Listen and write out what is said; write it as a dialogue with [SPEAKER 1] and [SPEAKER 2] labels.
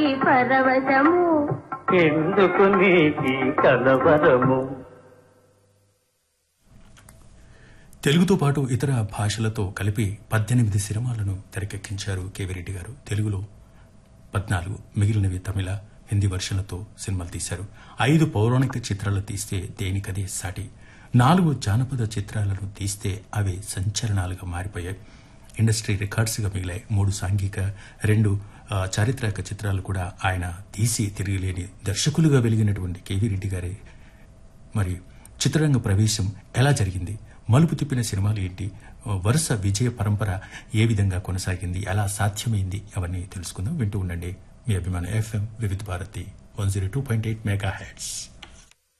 [SPEAKER 1] ఈ పరవశము
[SPEAKER 2] ఎందుకు నీకి కలవరము
[SPEAKER 3] తెలుగుతో పాటు ఇతర భాషలతో కలిపి పద్దెనిమిది సినిమాలను తెరకెక్కించారు కేవిరెడ్డి గారు తెలుగులో పద్నాలుగు మిగిలినవి తమిళ హిందీ వర్షన్లతో సినిమాలు తీశారు ఐదు పౌరాణిక చిత్రాలు తీస్తే దేనికదే సాటి నాలుగు జానపద చిత్రాలను తీస్తే అవి సంచలనాలుగా మారిపోయాయి ఇండస్ట్రీ రికార్డ్స్గా మిగిలాయి మూడు సాంఘిక రెండు ఆ, చారిత్రక చిత్రాలు కూడా ఆయన తీసి తిరిగిలేని దర్శకులుగా వెలిగినటువంటి కేవీ రెడ్డి గారి మరి చిత్రరంగ ప్రవేశం ఎలా జరిగింది మలుపు తిప్పిన సినిమాలు ఏంటి వరుస విజయ పరంపర ఏ విధంగా కొనసాగింది ఎలా సాధ్యమైంది అవన్నీ తెలుసుకుందాం వింటూ ఉండండి మీ అభిమాన FM Vividh Bharati one zero two point eight mega heads